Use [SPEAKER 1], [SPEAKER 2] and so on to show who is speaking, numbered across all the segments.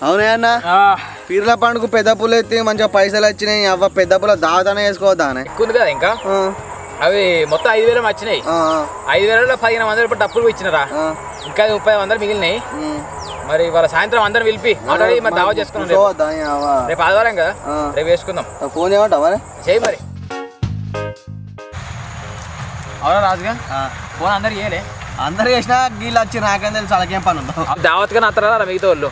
[SPEAKER 1] అవునే అన్న పీర్ల పండుగ పెద్ద పూలు ఎత్తి మంచిగా పైసలు వచ్చినాయి అవ్వ పెద్ద పూల దావతానే వేసుకోవద్దా అనే
[SPEAKER 2] ఎక్కువ ఉంది కదా ఇంకా అవి మొత్తం ఐదు వేలు వచ్చినాయి ఐదు వేలలో పదిహేను వందల రూపాయలు డబ్బులు ఇచ్చినారా ఇంకా ముప్పై వందలు మిగిలినాయి మరి వాళ్ళ సాయంత్రం అందరం పిలిపి ఆల్రెడీ మరి దావా చేసుకున్నాం రేపు.
[SPEAKER 1] చేసుకోవద్దా ఈ అవ్వ?
[SPEAKER 2] రేపు ఆదివారం కదా
[SPEAKER 1] ఆ.
[SPEAKER 2] రేపు వేసుకుందాం
[SPEAKER 1] ఫోన్ చేయమంటావా మరి
[SPEAKER 2] చేయి మరి అవునా రాజుగా ఫోన్ అందరు చేయలే
[SPEAKER 1] అందరు చేసినా గీళ్ళు వచ్చి నాకేం తెలుసు వాళ్ళకేం పని ఉందో
[SPEAKER 2] దావత్ కానీ అత్తరా మిగతా వాళ్ళు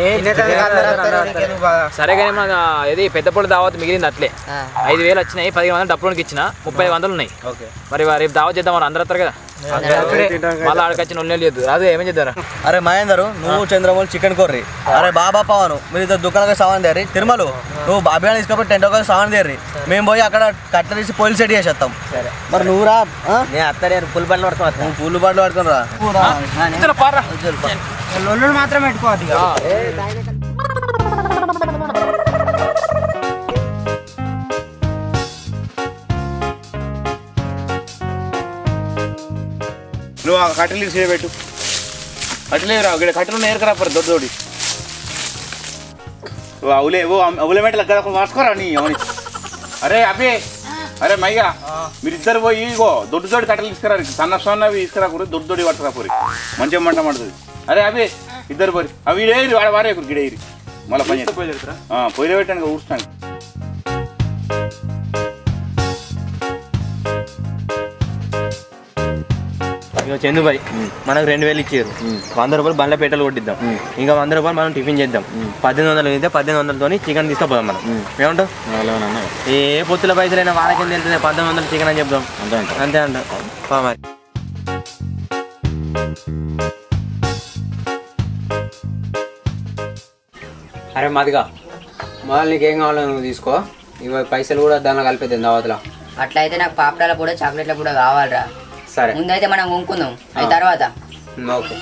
[SPEAKER 2] సరే కానీ మన ఇది పెద్ద పొడి దావత్ మిగిలింది అట్లే ఐదు వేలు వచ్చినాయి పదిహేను వందలు డబ్బులోకి ఇచ్చిన ముప్పై వందలు ఉన్నాయి మరి వా- రేపు దావత్ చేద్దాం మరి అందరూ వస్తారు కదా మళ్ళీ ఆడికి వచ్చి నొల్లి లేదు రాజు ఏమేం చేద్దారా
[SPEAKER 1] అరే మహేందర్ నువ్వు చంద్రమౌళి చికెన్ కర్రీ అరే బాబా పవన్ మీరు ఇద్దరు దుకాణంగా సామాన్ దేరి తిరుమల నువ్వు బాబీ తీసుకపోయి టెంట్ ఒక సామాన్ దేరి మేము పోయి అక్కడ కట్ట తీసి పోలీస్ సెట్ చేసేస్తాం మరి నువ్వు రా నేను అత్తడే పుల్ బండ్లు పడుతున్నా నువ్వు పుల్లు బండ్లు పడుకుని రా
[SPEAKER 2] పారా
[SPEAKER 3] లొల్లుడు మాత్రం పెట్టుకోవద్దు ఇక.
[SPEAKER 4] నువ్వు ఆ కట్టెలు తీసి పెట్టు కట్టెలు రా ఇక్కడ కట్టెలు నేరుకరా పరు దొడ్డు దొడి ఓ అవులే ఓ అవులే మెట్ల కదా వాసుకోరా నీ అవుని అరే అబ్బే అరే మయ్యా మీరిద్దరు పోయి ఇగో దొడ్డు దొడ్డి కట్టెలు తీసుకురా సన్న సన్నవి తీసుకురా కూర దొడ్డు దొడ్డి పట్టుకురా పోరి మంచిగా మంట మండుతుంది అరే అబ్బే ఇద్దరు పోరి అవి ఇడేరి వాడ వారే గిడేరి మళ్ళీ పని చేస్తా. ఆ, పొయ్యిలో పెట్టాను ఊరుస్తాను
[SPEAKER 5] ఇక చందుబాయ్ మనకు రెండు వేలు ఇచ్చారు వంద రూపాయలు బండ్ల పెట్టలు కొట్టిద్దాం ఇంకా వంద రూపాయలు మనం టిఫిన్ చేద్దాం పద్దెనిమిది వందలు అయితే పద్దెనిమిది వందలతో చికెన్ తీసుకుపోదాం మనం ఏమంటావు ఏ పొత్తుల పైసలైనా వాళ్ళకేం తెలుస్తుంది పద్దెనిమిది వందలు చికెన్ అని చెప్దాం అంతే అంట పా మరి
[SPEAKER 3] అరే మదిగా మొదలు నీకేం కావాలో నువ్వు తీసుకో ఇవి పైసలు కూడా దానిలో కలిపేద్దాం దావతలో
[SPEAKER 6] అట్లయితే నాకు పాపడాల కూడా చాక్లెట్ల కూడా కావాలిరా
[SPEAKER 3] సరే
[SPEAKER 6] ముందైతే మనం కొనుక్కుందాం అది తర్వాత
[SPEAKER 3] ఉమ్, ఓకే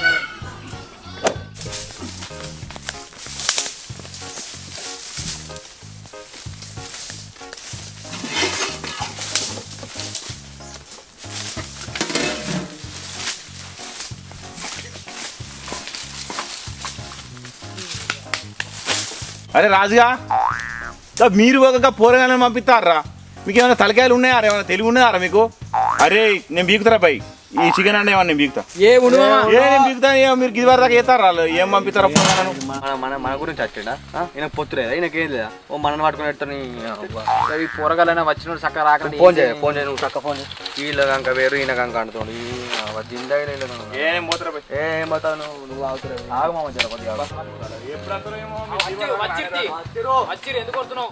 [SPEAKER 4] అరే రాజుగా దా మీరు ఒక పోరగానే పంపిస్తారా మీకు ఏమైనా తలకాయలు ఉన్నాయా ఏమైనా తెలివి ఉన్నాయారా మీకు అరే నేను బీకుతారా పై ఈ చికెన్ అంటే ఏమన్నా నేను బీకుతా
[SPEAKER 2] ఏ ఉండు మామ.
[SPEAKER 4] ఏ నేను బీకుతా ఏ మీరు గిది వరకు ఎత్తారా వాళ్ళు? ఏం పంపిస్తారా పోరగాలను
[SPEAKER 5] మన మన మన గురించి వచ్చాడా ఈయన పొత్తు లేదా ఈయనకి ఏం లేదా ఓ మనని పట్టుకుని ఎట్టని
[SPEAKER 2] ఈ పోరగాలైనా వచ్చిన చక్కగా రాకండి
[SPEAKER 5] ఫోన్ చేయ ఫోన్ చేయ నువ్వు చక్క ఫోన్ చేయి వీళ్ళ కంక వేరు ఈయన కంక అంటున్నాడు జిందాగా లేదు
[SPEAKER 4] ఏం పోతారా పై
[SPEAKER 5] ఏం పోతావు నువ్వు నువ్వు అవుతున్నావు ఆగు మామ జర కొద్దిగా ఆగు.
[SPEAKER 2] వచ్చిర్రు, వచ్చిర్రు, ఎందుకు వస్తున్నావు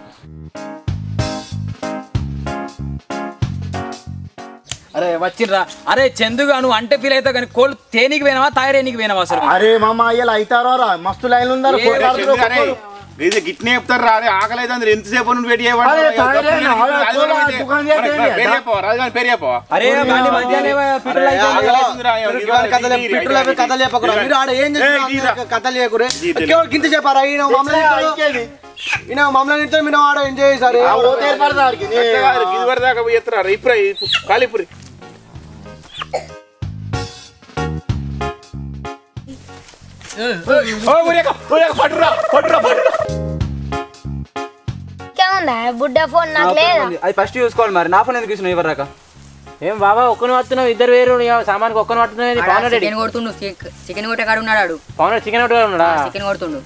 [SPEAKER 2] అరే వచ్చిర్రా అరే చందుగా నువ్వు అంటే ఫీల్ అవుతావు కానీ కోళ్ళు తేనీకి పోయినావా తాయరేనికి పోయినావా అసలు
[SPEAKER 7] అరే మామ ఇలా అవుతారో రా మస్తు లైన్ ఉందా
[SPEAKER 2] ఏ
[SPEAKER 4] చంద్రు అరే, ఇది గిట్నే చెప్తారు రా అరే ఆకలి అయితే అందరు ఎంతసేపు నుండి వెయిట్
[SPEAKER 7] అరే, తాగలే, ఆడ దుకాణం చేస్తే ఏంటి?
[SPEAKER 4] పేరు చెప్పవా
[SPEAKER 2] అరే బండి మధ్యాహ్నం పెట్రోల్ అయిపోయింది.
[SPEAKER 1] పెట్రోల్ అయిపోయి కథలు చెప్పకురా మీరు ఆడ ఏం చేస్తున్నారు కథలు చేయకురే కేవలం గింత చెప్పారా ఈయన మమ్మల్ని తిడతాడు. ఈయన మమ్మల్ని తిడతాడు, మీరు ఆడ ఎంజాయ్ చేశారు
[SPEAKER 4] ఇది వరకు దాకా పోయి ఎత్తురా ఇప్పుడు కాలిపురి పట్టురా పట్టురా పట్టురా
[SPEAKER 8] ఇంకేముందా బుడ్డ ఫోన్ నాకు లేదా
[SPEAKER 3] అది ఫస్ట్ చూసుకోవాలి మరి నా ఫోన్ ఎందుకు ఇస్తున్నావు ఇవ్వరాక ఏం బాబా ఒక్కని పడుతున్నావు ఇద్దరు వేరు సామాన్కి ఒక్కని పడుతున్నావు పవన్ రెడ్డి
[SPEAKER 6] చికెన్ కొడుతుండు చికెన్ కొట్టే కాడు ఉన్నాడు ఆడు.
[SPEAKER 3] పవన్ రెడ్డి చికెన్ ఒకటి ఉన్నాడా
[SPEAKER 6] చికెన్ కొడుతుండు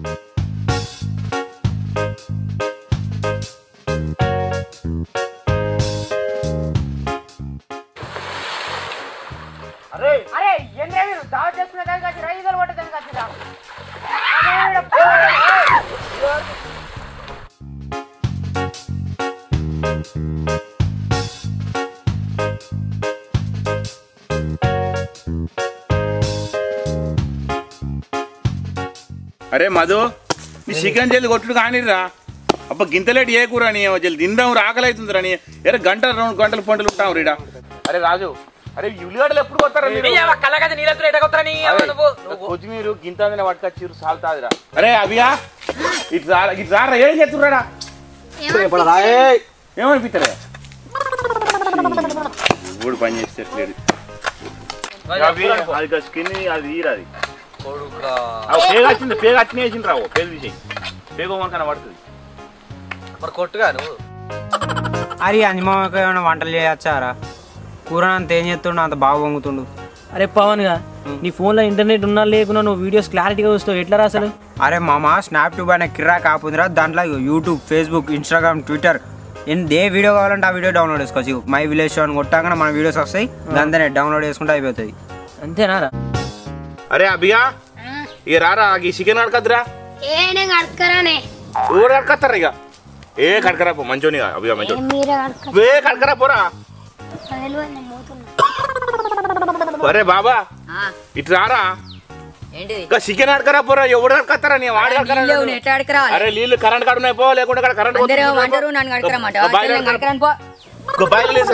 [SPEAKER 4] అరే మధు నీ చికెన్ జల్ది కొట్టుడు కానిరా అబ్బా గింతలేటి ఏ కూర నీ జల్ది తిందాం రాకలి అవుతుంది రాని ఎరే గంట రెండు గంటలు పంటలు ఉంటాం రీడా అరే రాజు అరే ఈ ఉల్లిగడ్డలు ఎప్పుడు కొత్తారా మీరు
[SPEAKER 2] కళ్ళగది నీళ్ళతో ఎట కొత్తరా నీ అవ్వ నువ్వు
[SPEAKER 4] కొత్తిమీర గింత పట్టుకొచ్చిరు సాల్తాదిరా అరే అభియా ఇటు రారా ఇటు రారా ఏం చేస్తున్నాడా ఏమనిపిస్తారా ఊడు పని చేసేట్లేడు అవి అది స్కిన్ అది ఈరది ఆ పేగ వచ్చింది పేగ అట్నే వేసింది రావు పేగ తీసేయి పేగ మనకన్నా పడుతుంది
[SPEAKER 1] మరి కొట్టుగా నువ్వు
[SPEAKER 3] అరే అంజమామకి ఏమైనా వంటలు చేయొచ్చారా కూర అంత ఏం చేస్తుండు అంత బాగా వంగుతుండు
[SPEAKER 5] అరే పవన్గా నీ ఫోన్లో ఇంటర్నెట్ ఉన్నా లేకున్నా నువ్వు వీడియోస్ క్లారిటీగా చూస్తావు ఎట్లా రా అసలు
[SPEAKER 3] అరే మామ స్నాప్ ట్యూబ్ అనే కిరా కాపుందిరా దాంట్లో యూట్యూబ్ ఫేస్బుక్ ఇన్స్టాగ్రామ్ ట్విట్టర్ ఎన్- ఏ వీడియో కావాలంటే ఆ వీడియో డౌన్లోడ్ చేసుకోవచ్చు మై విలేజ్ షో అని కొట్టాక మన వీడియోస్ వస్తాయి దాంతోనే డౌన్లోడ్ చేసుకుంటే అయిపోతుంది
[SPEAKER 5] అంతేనా రా
[SPEAKER 4] అరే అభియా ఇక రారా ఈ చికెన్ అడకద్దురా
[SPEAKER 8] ఏ నేను కడకరానే
[SPEAKER 4] ఊరు అడకత్తారా ఇక ఏ కడకరా పో మంచోని అభియా మంచోని
[SPEAKER 8] మీరే కడక
[SPEAKER 4] వే కడకరా పోరా
[SPEAKER 8] నేను పోతున్నా
[SPEAKER 4] అరే బాబా
[SPEAKER 6] ఆ,
[SPEAKER 4] ఇటు రారా
[SPEAKER 6] ఏంటిది
[SPEAKER 4] ఇంకా చికెన్ అడకరా పోరా ఎవడు అడకత్తారా నీ వాడు అడకరా
[SPEAKER 6] నీళ్ళు లేవు, ఎట్లా అడక రావాలి
[SPEAKER 4] అరే నీళ్ళు కరెంట్ కాడు ఉన్నాయి పో లేకుంటే అక్కడ కరెంట్
[SPEAKER 6] అందరూ అంటారు నన్ను కడకరమాట కడకరాని పో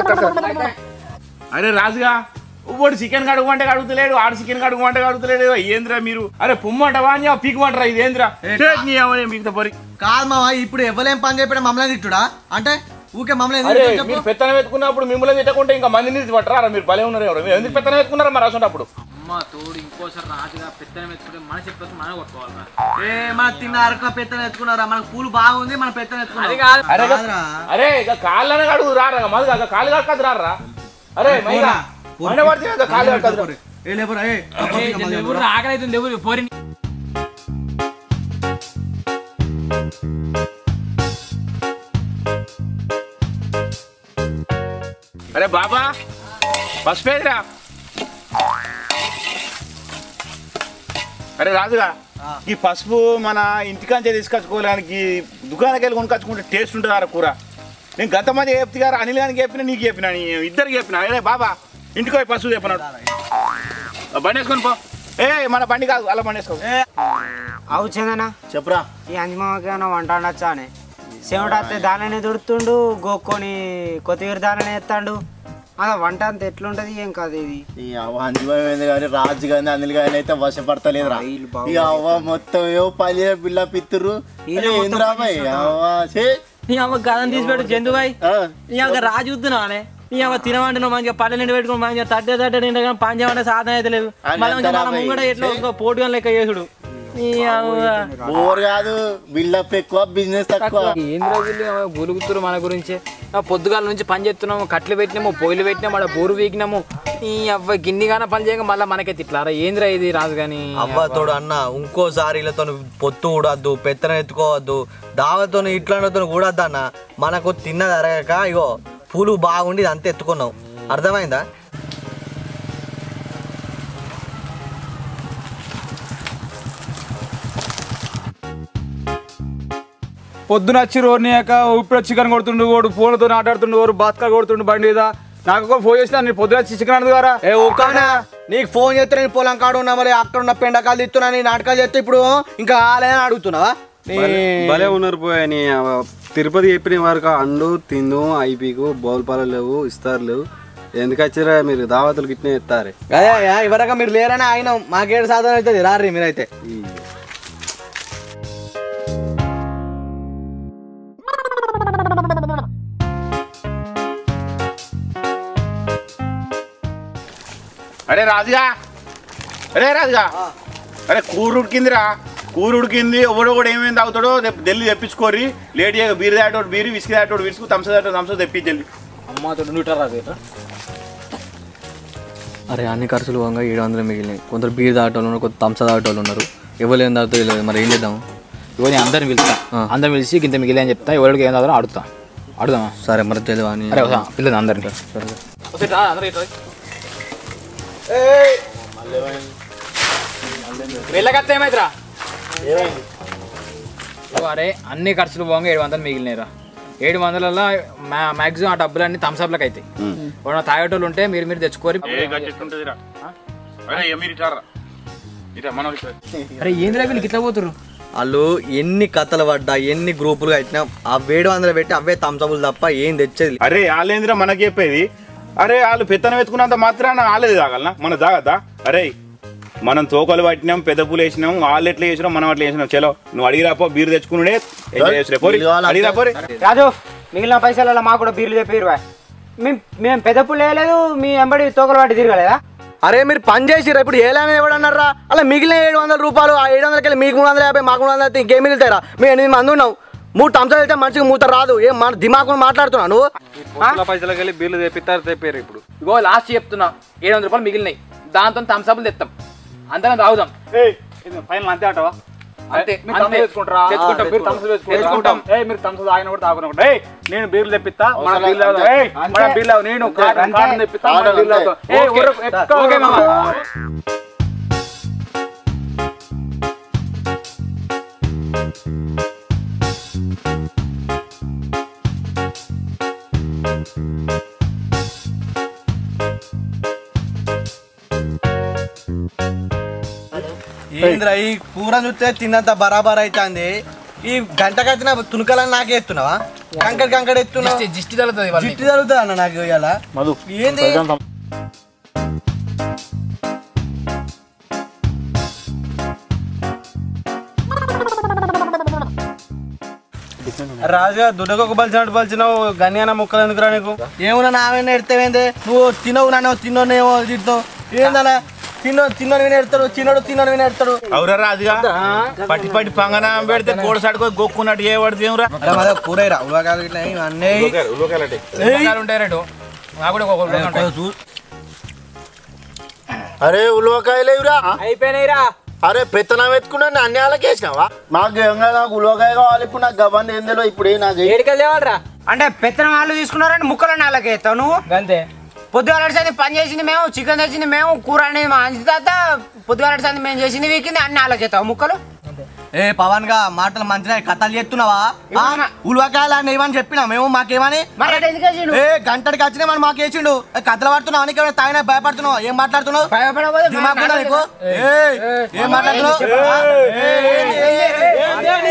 [SPEAKER 4] అరే రాజుగా ఇప్పుడు చికెన్ కడుగుమంటే కడుగుతలేడు ఆడు చికెన్ కడుగుమంటే కడుగుతలేడు ఏంద్రా మీరు అరే పుమ్మంటవా అని పీకమంటారా ఇది ఏంద్రా నీ ఏమని పీకుతా పోరి
[SPEAKER 1] కాదు మామ ఇప్పుడు ఎవరేం పని చెప్పినా మమ్మల్ని తిట్టుడా అంటే ఊకే మమ్మల్ని ఎందుకు
[SPEAKER 4] అరే
[SPEAKER 1] తిట్టుడు చెప్పు?
[SPEAKER 4] మీరు పెత్తనం ఎత్తుకున్నప్పుడు మిమ్మల్ని తిట్టకుంటే ఇంకా మందిని పట్టరా మీరు భలే ఉన్నారు ఎవరు మీరు ఎందుకు పెత్తనం ఎత్తుకున్నారా మరి అసలు
[SPEAKER 2] అమ్మ తోడు ఇంకోసారి రాజుగా పెత్తనం ఎత్తుకుంటే మన చెప్పేసి మనం కొట్టుకోవాలి
[SPEAKER 1] ఏ మన తిన్న అరక పెత్తనం ఎత్తుకున్నారా మనకు పూలు బాగుంది మన పెత్తనం
[SPEAKER 2] అది
[SPEAKER 1] ఎత్తుకున్నాం
[SPEAKER 2] కాదు
[SPEAKER 4] అరే ఇక-
[SPEAKER 1] కాదురా.
[SPEAKER 4] అరే ఇక కాళ్ళనే కడుగు రారా మళ్ళీ ఇక కాళ్ళు కడకదు రారా అరే మైగా మన పడితే ఇక కాళ్ళు కడకదు
[SPEAKER 1] ఏ లేబరా ఏ
[SPEAKER 2] ఎవరు ఆకలి అవుతుంది ఎవరు పోరి
[SPEAKER 4] అరే బాబా పసుపేదిరా అరే రాజుగా ఈ పసుపు మన ఇంటికాంచే తీసుకొచ్చుకోవడానికి దుకాణానికి వెళ్ళి కొనుకొచ్చుకుంటే టేస్ట్ ఉంటుంది ఆ కూర నేను గత మధ్య చెప్తే గారు అనిల్ గారికి చెప్పిన నీకు చెప్పిన నీ ఇద్దరికి చెప్పిన అరే బాబా ఇంటికి పోయి పసుపు చెప్పినాడు ఆ బండి వేసుకొని పో ఏ మన బండి కాదు అలా బండి వేసుకో
[SPEAKER 3] అవు చందనా
[SPEAKER 7] చెప్పురా
[SPEAKER 3] ఈ అంజమామకి ఏమైనా వంట వండొచ్చా అని సేవటాస్తే దానినే దుడుతుండు గోక్కొని కొత్తిమీర దానినే ఎత్తాడు అలా వంట అంత ఎట్లుంటది ఏం కాదు ఇది
[SPEAKER 7] ఈ అవ్వ అంజమైంది కానీ రాజు కానీ అనిల్ కానీ అయితే వశపడతలేదురా
[SPEAKER 3] వీళ్ళు బాగా
[SPEAKER 7] ఇక అవ్వ మొత్తం ఏవో పని బిల్ల పిత్తురు
[SPEAKER 3] వీళ్ళే మొత్తం
[SPEAKER 7] ఏంద్రాబాయ్ అవ్వ ఛే.
[SPEAKER 5] నీ అమ్మ గదం తీసి పెట్టు జంతుబాయ్
[SPEAKER 7] ఆ,
[SPEAKER 5] నీ అమ్మ రాజు చూస్తున్నానే నీ అమ్మ తినమంటే నువ్వు మంచిగా పల్లె నిండి పెట్టుకుని మంచిగా తట్టే తట్టే నిండా కానీ పంచమంటే సాధన అయితే లేదు
[SPEAKER 7] అని
[SPEAKER 5] మళ్ళీ ఇంకా మన
[SPEAKER 7] అంటారా
[SPEAKER 5] ముంగడ
[SPEAKER 7] భయ్?
[SPEAKER 5] ఎట్లా ఒక పోటుగా లెక్క చేసుడు నీ అవ్వ.
[SPEAKER 7] బోర్ కాదు బిల్డప్ ఎక్కువ బిజినెస్ తక్కువ
[SPEAKER 2] ఏం రోజులు గురుగుతురు మన గురించి ఆ పొద్దుగాల నుంచి పని చేస్తున్నాము కట్లు పెట్టినాము పొయ్యిలు పెట్టినాము ఆడ బోరు వీకినాము ఈ అవ్వ గిన్నిగాన పని చేయక మళ్ళీ మనకే తిట్లారా ఏంద్రా ఇది రాజు కానీ
[SPEAKER 1] అవ్వ తోడు అన్న ఇంకోసారి వీళ్ళతో పొత్తు కూడద్దు పెత్తనం ఎత్తుకోవద్దు దావతో ఇట్లాంటితో కూడద్దు అన్న మనకు తిన్నది అరగక ఇగో పూలు బాగుండి ఇది అంతా ఎత్తుకున్నాం అర్థమైందా
[SPEAKER 9] పొద్దున వచ్చి రోడ్నియాక ఇప్పుడు చికెన్ కొడుతుండు ఓడు ఫోన్లతో ఆటాడుతుండు ఓడు బాత్కా కొడుతుండు బండి మీద నాకు ఒక ఫోన్ చేసిన నేను పొద్దున వచ్చి చికెన్ అన్నది ద్వారా
[SPEAKER 1] ఏ ఊకానా నీకు ఫోన్ చేస్తే నేను పొలం కాడు ఉన్నా మరి అక్కడ ఉన్న పెండకాలు తిత్తున్నా నీ నాటకాలు చేస్తే ఇప్పుడు ఇంకా ఆలయని అడుగుతున్నావా నీ-
[SPEAKER 9] భలే ఉన్నారు పోయని తిరుపతి చెప్పిన వరకు అండు తిందు ఐపీకు బౌల్పాలు లేవు ఇస్తారు లేవు ఎందుకు వచ్చిరా మీరు దావతులు గిట్నే ఎత్తారే
[SPEAKER 1] అదే అయ్యా, ఇవరగా మీరు లేరని ఆయన మాకేడు సాధన అవుతుంది రారీ మీరైతే
[SPEAKER 4] అరే రాజుగా అరే రాజుగా అరే కూర ఉడికిందిరా కూర ఉడికింది ఎవడో కూడా ఏమేమి తాగుతాడో రేపు ఢిల్లీ తెప్పించుకోరి లేట్ చేయక బీర్ దాటోడు బీరు విసికి దాటోడు విసుకు తమస దాటోడు తమస తెప్పించండి
[SPEAKER 2] అమ్మ తోడు నూట రాదు
[SPEAKER 1] అరే అన్ని ఖర్చులు పోగా ఏడు వందలు మిగిలినాయి కొందరు బీర్ దాటోళ్ళు ఉన్నారు కొంత తంస దాటోళ్ళు ఉన్నారు ఎవరు ఏం తాగుతారు తెలియదు మరి ఏం చేద్దాం
[SPEAKER 2] ఇవో నేను అందరిని పిలుస్తా అందరిని పిలిచి ఇంత మిగిలి అని చెప్తా ఎవరికి ఏం తాగుతారో అడుగుతా అడుగుదామా
[SPEAKER 1] సరే మరి తెలియదు అని
[SPEAKER 2] అరే వస్తా, పిల్లలు అందరిని వెళ్ళకత్తా ఏమైతురా ఇగో అరే అన్ని ఖర్చులు పోగా ఏడు వందలు మిగిలినాయిరా ఏడు వందలలో మ్యాక్సిమం ఆ డబ్బులన్నీ థమ్స్అప్లకు అవుతాయి ఎవరైనా తాగేటోళ్ళు ఉంటే మీరు మీరు తెచ్చుకోరి
[SPEAKER 4] ఏ గట్టెట్టుంటదిరా అరే ఏ మీరు ఇటారా ఇటా మనం ఇట్లా
[SPEAKER 2] అరే ఏంద్రా వీళ్ళకి ఇట్లా పోతురు
[SPEAKER 1] వాళ్ళు ఎన్ని కథలు పడ్డా ఎన్ని గ్రూపులు కట్టినా ఆ వేడు వందలు పెట్టి అవే తంసబులు తప్ప ఏం తెచ్చేది లేదు.
[SPEAKER 4] అరే వాళ్ళేందిరా మనకి చెప్పేది అరే వాళ్ళు పెత్తనం ఎత్తుకున్నంత మాత్రాన వాళ్ళేది తాగలనా మన తాగద్దా అరే మనం తోకలు పట్టినాం పెద్ద పూలు వేసినాం వాళ్ళు ఎట్లా చేసినాం మనం అట్లా చేసినాం చలో నువ్వు అడిగిరాపో బీరు తెచ్చుకునే ఎంజాయ్ చేసిరే పోరి అడిగిరా పోరి
[SPEAKER 3] రాజు మిగిలిన పైసలలో మాకు కూడా బీర్లు చెప్పారు మేము మేము పెద్ద పుల్లు వేయలేదు మీ ఎంబడి తోకలు పట్టి తిరగలేదా
[SPEAKER 1] అరే మీరు పని చేసిరా ఇప్పుడు ఏలానే ఎవడన్నారా అలా మిగిలిన ఏడు వందల రూపాయలు ఆ ఏడు వందలకి వెళ్ళి మీకు మూడు వందల యాభై మాకు మూడు వందల అయితే ఇంకేం మిగులుతారా మేము ఎనిమిది మంది ఉన్నాం మూడు టంసాలు వెళ్తే మనిషికి మూత రాదు ఏం మన దిమాకులు మాట్లాడుతున్నావు నువ్వు
[SPEAKER 9] పొత్తుల పైసలకి వెళ్ళి బిల్లు తెప్పిస్తారు తెప్పారు ఇప్పుడు
[SPEAKER 2] ఇగో లాస్ట్ చెప్తున్నా ఏడు వందల రూపాయలు మిగిలినాయి దాంతో థమ్స్అప్లు తెస్తాం అందరం తాగుదాం
[SPEAKER 4] ఫైనల్ అంతే అంటావా
[SPEAKER 2] అంతే,
[SPEAKER 4] మీరు
[SPEAKER 2] అంతే.
[SPEAKER 4] తమ్ముడు తెచ్చుకుంటారా
[SPEAKER 2] తెచ్చుకుంటాం,
[SPEAKER 4] మీరు తమ్ముడు తెచ్చుకుంటాం ఏయ్ మీరు తమ్ముడు ఆయన కూడా తాగునప్పుడు ఏయ్ నేను బీర్లు తెప్పిస్తా మన
[SPEAKER 7] అవసరం
[SPEAKER 4] బీర్లు
[SPEAKER 7] లేదు,
[SPEAKER 4] తాగుదాం. ఏయ్ మన బీర్లు తాగు. నేను కాటన్ కాటన్ తెప్పిస్తా మన
[SPEAKER 7] కాటన్
[SPEAKER 4] బీర్లు
[SPEAKER 7] అంతే.
[SPEAKER 4] తాగుదాం. ఏయ్
[SPEAKER 2] ఓకే.
[SPEAKER 4] ఉర్రకు, ఎక్కువ
[SPEAKER 2] ఓకే మామ.
[SPEAKER 1] ఏంద్రా ఈ కూర చూస్తే తిన్నంత బరాబర్ అవుతుంది ఈ గంట కట్టిన తునకలని నాకే ఎత్తున్నావా కంకర కంకర ఎత్తున్నావు
[SPEAKER 2] జిష్టి- జిష్టి తగులుతుంది ఇవన్నీ.
[SPEAKER 1] జిట్టు జరుగుతుంది అన్న నాకు ఇవాళ
[SPEAKER 4] మధు
[SPEAKER 1] ఏంది రాజుగా దుడ్డకొక బలిచినట్టు బలిచినావు గన్యాన ముక్కలు ఎందుకురా నీకు ఏమున్నా నావైనా ఎడతావేంది నువ్వు తినవు నన్ను తిన్నోనేమో తిడతావు ఏందలా తిన్నో తిన్నోని విని ఎడతాడు చిన్నోడు తిన్నోని విని ఎడతాడు
[SPEAKER 4] అవురా రాజుగా పట్టి పట్టి పంగన పెడితే కోడి సడుకో గొక్కున్నట్టు ఏ పడితే ఏమరా
[SPEAKER 1] అరే మాదే కూర రా ఉలవకాయలు ఇట్లా ఇవన్నీ
[SPEAKER 2] ఉల్లిపాయలు ఉంటాయి రేటు నాకు కూడా ఒక ఉల్లిపాయ ఉంటాయి.
[SPEAKER 1] చూ-
[SPEAKER 7] అరే ఉలవకాయలేవురా
[SPEAKER 2] అయిపోయినాయిరా
[SPEAKER 7] అరే పెత్తనం ఎత్తుకున్నా అన్ని వాళ్ళకి వేసినావా మాకు ఏం కాదు, నాకు ఉలవకాయ కావాలి ఇప్పుడు నాకు గబంది ఏం తెలియదు ఇప్పుడు ఏ నాకు ఏ-
[SPEAKER 2] ఏడికెళ్ళి తేవాలరా
[SPEAKER 3] అంటే పెత్తనం వాళ్ళు తీసుకున్నారని ముక్కలు నాలుగు ఎత్తావు నువ్వు
[SPEAKER 2] అంతే
[SPEAKER 3] పొద్దుగాల సంది పని చేసింది మేము చికెన్ తెచ్చింది మేము కూర అనేది మా అంచి తాత పొద్దుగాల సంది మేము చేసింది వీకింది అన్ని నాలుగు ఎత్తావు ముక్కలు
[SPEAKER 1] ఏ పవన్ గా మాటలు మంచిగా కథలు చెప్తున్నావా
[SPEAKER 3] ఏమన్నా?
[SPEAKER 1] ఉలవకాయలు అని ఏమని చెప్పినా మేము మాకేమని
[SPEAKER 3] మరి అటు ఎందుకు వేసిండు?
[SPEAKER 1] ఏ గంటడికి వచ్చినా మనం మాకు వేసిండు ఏ, కథలు పడుతున్నావు అని ఏమైనా తాగినా భయపడుతున్నావు ఏం మాట్లాడుతున్నావు
[SPEAKER 3] భయపడబోదు,
[SPEAKER 1] దిమాగ్ ఉందా నీకు ఏయ్, ఏం మాట్లాడుతున్నావు ఏయ్, ఏంది, ఏంది, ఏంది?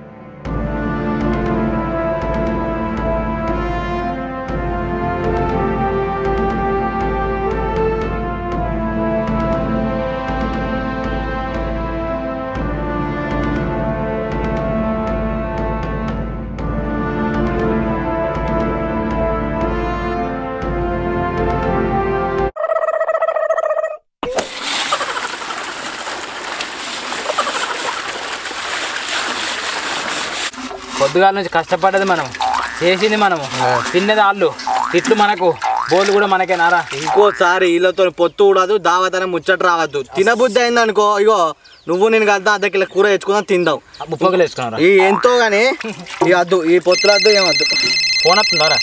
[SPEAKER 2] పొద్దుగాల నుంచి కష్టపడ్డది మనం చేసింది మనము తిన్నది వాళ్ళు తిట్లు మనకు బోలు కూడా మనకే నారా
[SPEAKER 1] ఇంకోసారి వీళ్ళతో పొత్తు కూడదు దావతన ముచ్చట రావద్దు తినబుద్ధి అయింది అనుకో ఇగో నువ్వు నేను కలిసి అర్ధ కిలో కూర తెచ్చుకుందాం తిందాం
[SPEAKER 2] ముప్పగలు వేసుకున్నారా
[SPEAKER 1] ఈ ఎంతో గానీ ఈ వద్దు ఈ పొత్తులు వద్దు ఏమద్దు
[SPEAKER 2] ఫోన్ వస్తుందారా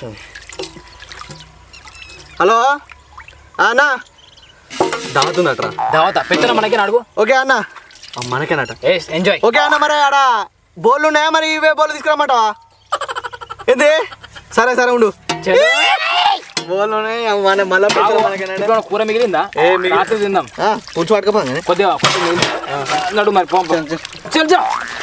[SPEAKER 1] హలో అన్నా దావుతుందట్రా
[SPEAKER 2] దావత పెత్తనం మనకి అడుగు
[SPEAKER 1] ఓకే అన్న ఆ, మనకేనట
[SPEAKER 2] ఏ ఎంజాయ్
[SPEAKER 1] ఓకే అన్న మరి ఆడ బోళ్ళు ఉన్నాయా మరి ఇవే బోళ్ళు తీసుకురామంటావా ఏంది సరే సరే ఉండు బోళ్ళు ఉన్నాయి అవి మన మళ్ళీ పెద్దలు మనకేనండి.
[SPEAKER 2] కూర మిగిలిందా
[SPEAKER 1] ఏ, మిగిలి-
[SPEAKER 2] రాత్రి తిందాం
[SPEAKER 1] ఆ, పులుసు పట్టుకపోగా
[SPEAKER 2] కొద్దిగా కొద్దిగా మిగిలింది నడు మరి పోం, పోం. చల్ చల్